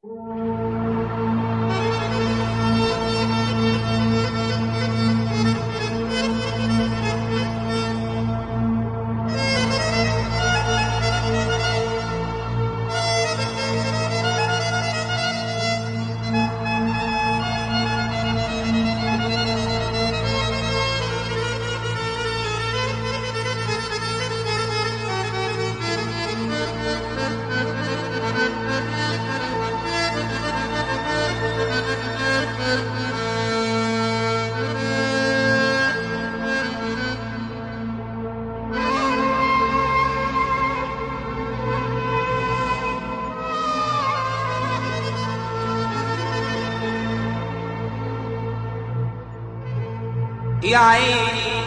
يا عيني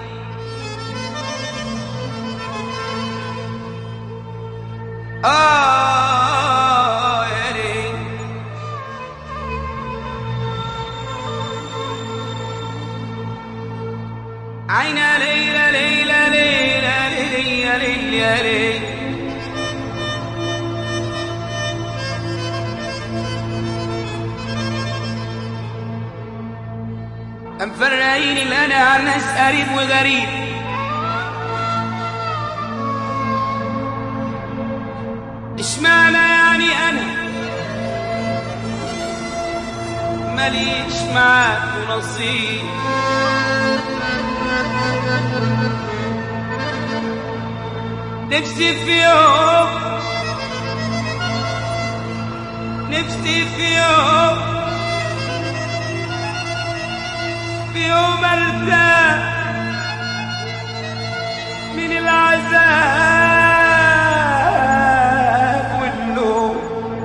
آه يا ليل عينا ليلى ليلى ليلى ليلى يا ليل يا ليل مفرقين اللي انا عن ناس قريب وغريب اشمعنى يعني انا ماليش معاك نصيب نفسي في يوم نفسي في يوم في يوم ارتاح من العذاب والنوم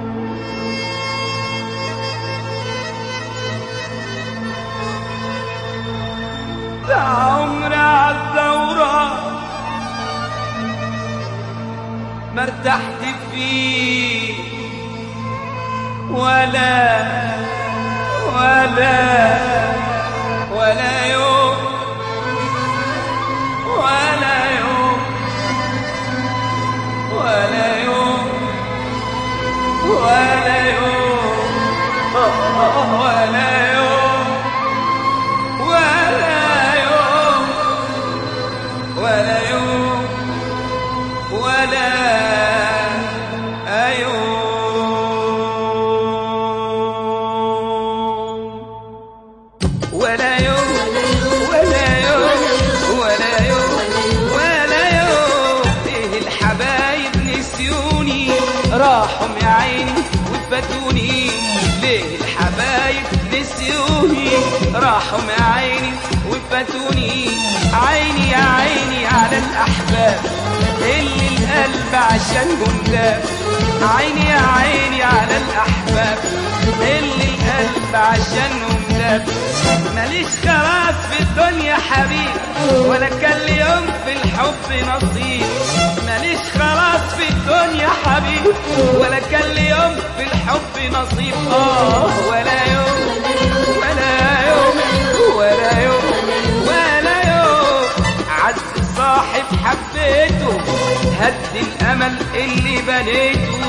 ده عمري عالدورة ما ارتحت فيه ولا ولا ولا يوم ولا يوم ولا يوم ولا يوم ولا يوم ولا يوم ولا يوم ولا يوم ولا يوم ولا يوم ولا يوم ولا يوم ايه الحبايب نسيوني راحوا يا عيني وفاتوني ليه الحبايب نسيوني راحوا يا عيني وفاتوني عيني يا عيني على الاحباب اللي القلب عشانهم داب عيني يا عيني على الاحباب اللي القلب عشانهم داب ماليش خلاص في الدنيا حبيب ولا كان لي يوم في الحب نصيب ماليش خلاص في الدنيا حبيب ولا كان لي يوم في الحب نصيب اه ولا يوم ولا يوم ولا يوم ولا يوم عز صاحب حبيته هد الامل اللي بنيته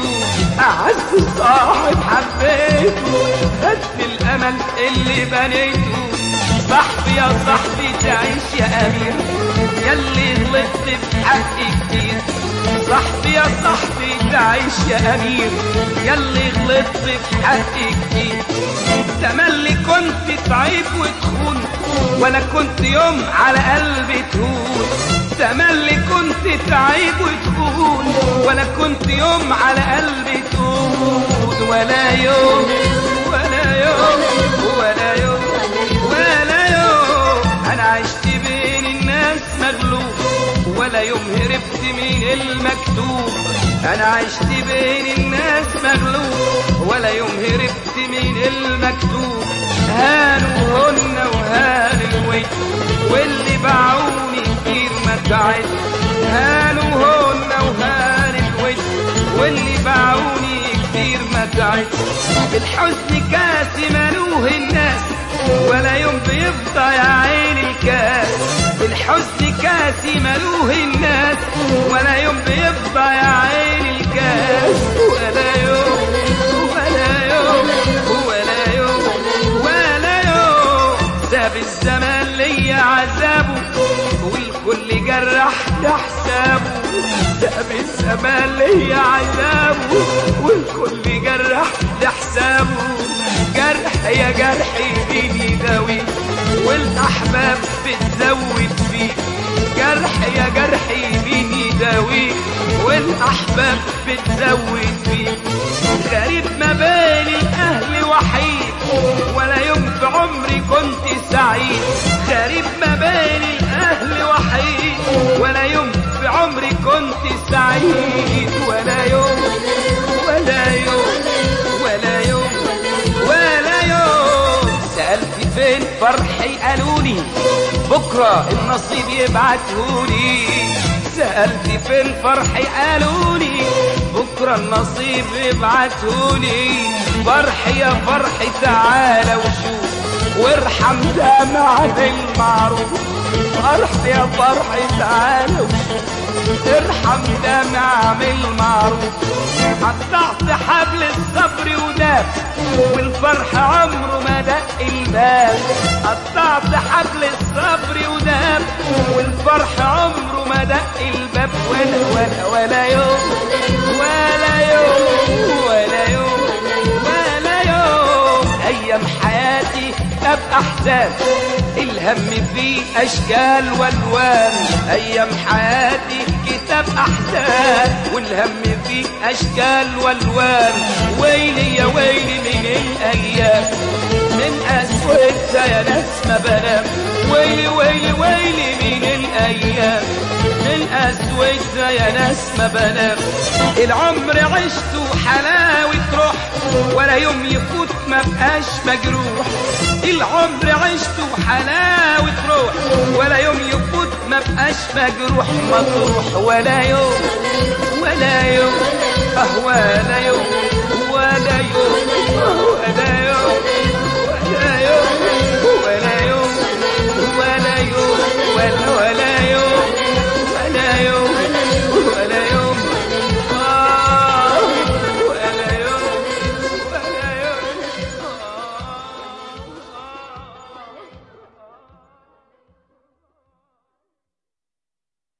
اعز صاحب حبيته هد الامل اللي بنيته صاحبي يا صاحبي تعيش يا امير يلي غلطت في حقي كتير صاحبي يا صاحبي تعيش يا امير يلي غلطت في حقي كتير تملي كنت تعيب وتخون ولا كنت يوم على قلبي تهون تملي كنت تعيب وتخون ولا كنت يوم على قلبي تهون ولا يوم ولا يوم ولا يوم ولا يوم انا عشت بين الناس مغلوب ولا يوم هربت من المكتوب انا عشت بين الناس مغلوب ولا يوم هربت من المكتوب هانوا هن وهان الويل واللي باعوني كتير ما تعد هانوا هن وهان الويل واللي باعوني كتير ما تعد بالحزن كاس ملوه الناس ولا يوم بيفضى يا عين الكاس بالحزن كاس ملوه الناس ولا يوم بيفضى يا عين الكاس ولا يوم ولا ساب الزمان ليا عذابه والكل جرح لحسابه جرح يا جرحي مين يداوي والاحباب بتزود فيه جرح يا جرحي مين يداوي والاحباب بتزود فيه غريب ما بين الاهل وحيد ولا يوم في عمري كنت سعيد غريب ما بين الاهل وحيد ولا يوم في عمري كنت سعيد ولا يوم ولا يوم ولا يوم ولا يوم سألت فين فرحي قالولي بكرة النصيب يبعتهولي سألت فين فرحي قالولي بكرة النصيب يبعتهولي فرحي يا فرحي تعالى وشوف وارحم دمع المعروف فرحي يا فرحي تعالى وشوف ارحم دمع المعروف قطعت حبل الصبر وداب والفرح عمره ما دق الباب قطعت حبل الصبر وداب والفرح عمره ما دق الباب ولا ولا ولا يوم ولا يوم ولا يوم ولا يوم ايام حياتي اب احزان الهم فيه اشكال والوان ايام حياتي كتاب احزان والهم فيه اشكال والوان ويلي يا ويلي من الايام من اسودها يا ناس ما بنام ويلي ويلي ويلي من الايام من اسودها يا ناس ما بنام العمر عشته حلاوة روح ولا يوم يفوت ما بقاش مجروح العمر عشته حلاوة روح ولا يوم يفوت ما بقاش مجروح مطروح ولا يوم ولا يوم اه ولا يوم ولا يوم ولا يوم